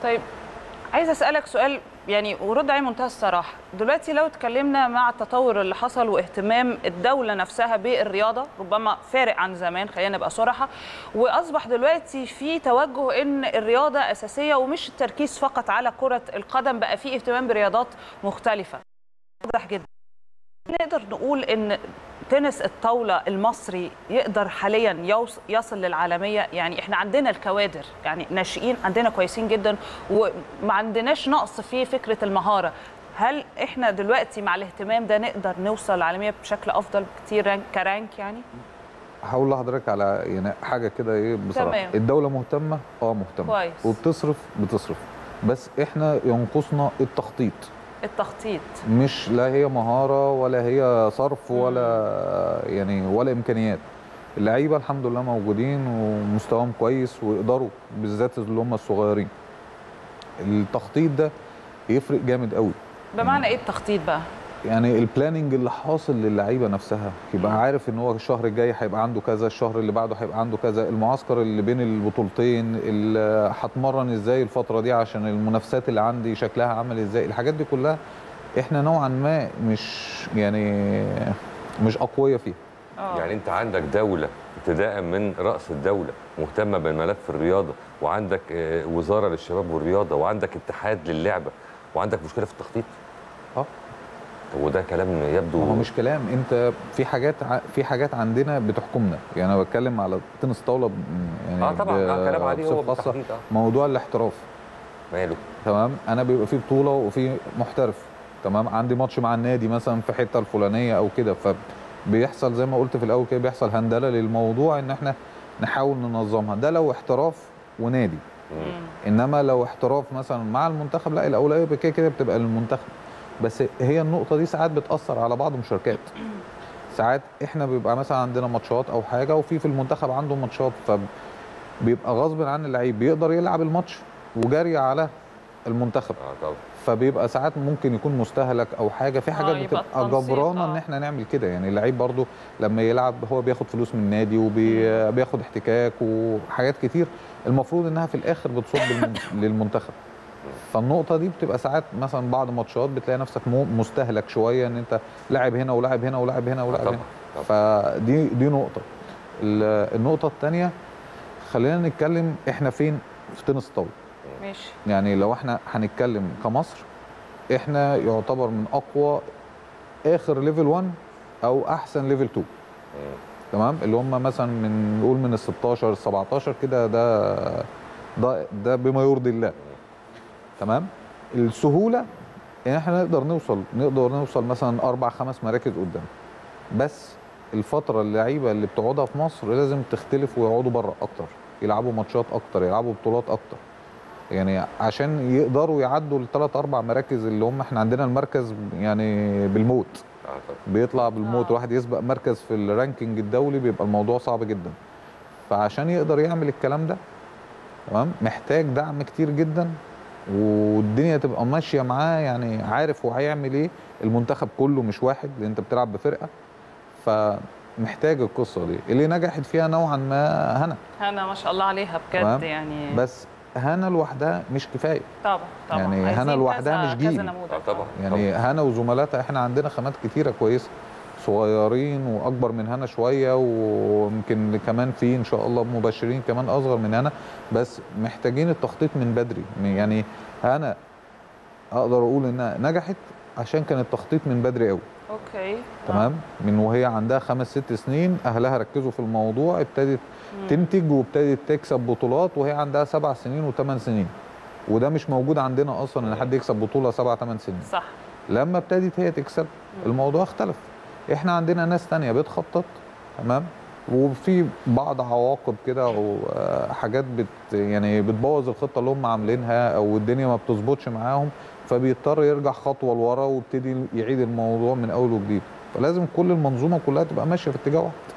طيب عايز اسالك سؤال يعني ورد عليه منتهى الصراحه دلوقتي لو اتكلمنا مع التطور اللي حصل واهتمام الدوله نفسها بالرياضه ربما فارق عن زمان خلينا نبقى صراحه واصبح دلوقتي في توجه ان الرياضه اساسيه ومش التركيز فقط على كره القدم بقى في اهتمام برياضات مختلفه واضح جدا نقدر نقول ان تنس الطاوله المصري يقدر حاليا يوص- يصل للعالميه يعني احنا عندنا الكوادر يعني ناشئين عندنا كويسين جدا وما عندناش نقص في فكره المهاره هل احنا دلوقتي مع الاهتمام ده نقدر نوصل للعالميه بشكل افضل بكتير رانك- كرانك يعني هقول لحضرتك على يعني حاجه كده ايه بصراحه تمام. الدوله مهتمه اه مهتمه كويس. وبتصرف بتصرف بس احنا ينقصنا التخطيط التخطيط مش لا هي مهاره ولا هي صرف ولا يعني ولا امكانيات اللعيبه الحمد لله موجودين ومستواهم كويس ويقدروا بالذات اللي هم الصغيرين التخطيط ده يفرق جامد قوي بمعنى ايه التخطيط بقى يعني البلاننج اللي حاصل للعيبه نفسها يبقى عارف ان هو الشهر الجاي هيبقى عنده كذا الشهر اللي بعده هيبقى عنده كذا المعسكر اللي بين البطولتين اللي هتمرن ازاي الفتره دي عشان المنافسات اللي عندي شكلها عامل ازاي الحاجات دي كلها احنا نوعا ما مش يعني مش اقوياء فيها اه يعني انت عندك دوله ابتداء من راس الدوله مهتمه بملف الرياضه وعندك آه، وزاره للشباب والرياضه وعندك اتحاد للعبه وعندك مشكله في التخطيط اه طب وده كلام يبدو ما هو مش كلام انت في حاجات ع- في حاجات عندنا بتحكمنا يعني انا بتكلم على تنس طاوله ب- يعني اه طبعا آه، كلام عليه هو بصفة خاصة. بالتحديد اه موضوع الاحتراف ماله تمام انا بيبقى في بطوله وفي محترف تمام عندي ماتش مع النادي مثلا في حته الفلانيه او كده فبيحصل زي ما قلت في الاول كده بيحصل هندله للموضوع ان احنا نحاول ننظمها ده لو احتراف ونادي مم. انما لو احتراف مثلا مع المنتخب لا الاولويه كده كده بتبقى للمنتخب بس هي النقطه دي ساعات بتاثر على بعض المشاركات ساعات احنا بيبقى مثلا عندنا ماتشات او حاجه وفي في المنتخب عنده ماتشات فبيبقى غصب عن اللعيب بيقدر يلعب الماتش وجري على المنتخب اه طبعا فبيبقى ساعات ممكن يكون مستهلك او حاجه في حاجات يبقى بتبقى التنسيق، جبرانه آه. ان احنا نعمل كده يعني اللعيب برضو لما يلعب هو بياخد فلوس من النادي وبياخد احتكاك وحاجات كتير المفروض انها في الاخر بتصب للمن- للمنتخب فالنقطه دي بتبقى ساعات مثلا بعض ماتشات بتلاقي نفسك مو- مستهلك شويه ان انت لاعب هنا ولاعب هنا ولاعب هنا ولاعب طبعا هنا طبعا فدي دي نقطه ال- النقطه الثانيه خلينا نتكلم احنا فين في تنس الطاوله ماشي يعني لو احنا هنتكلم كمصر احنا يعتبر من اقوى اخر ليفل 1 او احسن ليفل 2 مم. تمام اللي هم مثلا من نقول من ال 16 ال 17 كده ده ده ده بما يرضي الله تمام السهوله ان احنا نقدر نوصل نقدر نوصل مثلا اربع خمس مراكز قدام بس الفتره اللعيبه اللي بتقعدها في مصر لازم تختلف ويقعدوا بره اكتر يلعبوا ماتشات اكتر يلعبوا بطولات اكتر يعني عشان يقدروا يعدوا الثلاث اربع مراكز اللي هم احنا عندنا المركز يعني بالموت اه طبعا بيطلع بالموت آه. واحد يسبق مركز في الرانكينج الدولي بيبقى الموضوع صعب جدا فعشان يقدر يعمل الكلام ده تمام محتاج دعم كتير جدا والدنيا تبقى ماشيه معاه يعني عارف هو هيعمل ايه المنتخب كله مش واحد لان انت بتلعب بفرقه فمحتاج القصه دي اللي نجحت فيها نوعا ما هنا هنا ما شاء الله عليها بجد تمام. يعني بس هنا لوحدها مش كفايه طبعا طبعا يعني عايزين هنا لوحدها كذا- مش جيل. كذا نموذج اه طبعا يعني هنا وزملاتها احنا عندنا خامات كتيره كويسه صغيرين واكبر من هنا شويه ويمكن كمان في ان شاء الله مبشرين كمان اصغر من هنا بس محتاجين التخطيط من بدري يعني هنا اقدر اقول انها نجحت عشان كان التخطيط من بدري قوي اوكي تمام من وهي عندها خمس ست سنين اهلها ركزوا في الموضوع ابتدت تنتج وابتدت تكسب بطولات وهي عندها سبع سنين وثمان سنين وده مش موجود عندنا اصلا ان حد يكسب بطوله سبع ثمان سنين صح لما ابتدت هي تكسب الموضوع اختلف احنا عندنا ناس تانية بتخطط تمام وفي بعض عواقب كده او آه، حاجات بت يعني بتبوظ الخطه اللي هم عاملينها او الدنيا ما بتظبطش معاهم فبيضطر يرجع خطوه لورا ويبتدي يعيد الموضوع من اول وجديد فلازم كل المنظومه كلها تبقى ماشيه في اتجاه واحد